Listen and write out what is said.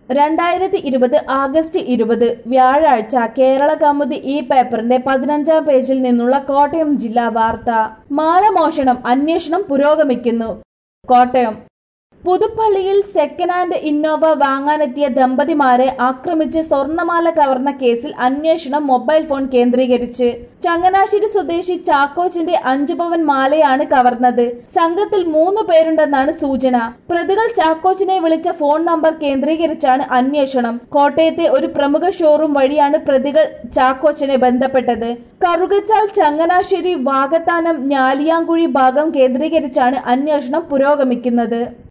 രണ്ടായിരത്തി ഇരുപത് ആഗസ്റ്റ് ഇരുപത് വ്യാഴാഴ്ച കേരള കൗമുദി ഈ പേപ്പറിന്റെ പതിനഞ്ചാം പേജിൽ നിന്നുള്ള കോട്ടയം ജില്ലാ വാർത്ത മാലമോഷണം അന്വേഷണം പുരോഗമിക്കുന്നു കോട്ടയം പുതുപ്പള്ളിയിൽ സെക്കൻഡ് ഹാൻഡ് ഇന്നോവ വാങ്ങാനെത്തിയ ദമ്പതിമാരെ ആക്രമിച്ച് സ്വർണമാല കവർന്ന കേസിൽ അന്വേഷണം മൊബൈൽ ഫോൺ കേന്ദ്രീകരിച്ച് ചങ്ങനാശ്ശേരി സ്വദേശി ചാക്കോച്ചിന്റെ അഞ്ചു പവൻ മാലയാണ് കവർന്നത് സംഘത്തിൽ മൂന്ന് പേരുണ്ടെന്നാണ് സൂചന പ്രതികൾ ചാക്കോച്ചിനെ വിളിച്ച ഫോൺ നമ്പർ കേന്ദ്രീകരിച്ചാണ് അന്വേഷണം കോട്ടയത്തെ ഒരു പ്രമുഖ ഷോറൂം വഴിയാണ് പ്രതികൾ ചാക്കോച്ചനെ ബന്ധപ്പെട്ടത് കറുകച്ചാൽ ചങ്ങനാശ്ശേരി വാകത്താനം ഞാലിയാങ്കുഴി ഭാഗം കേന്ദ്രീകരിച്ചാണ് അന്വേഷണം പുരോഗമിക്കുന്നത്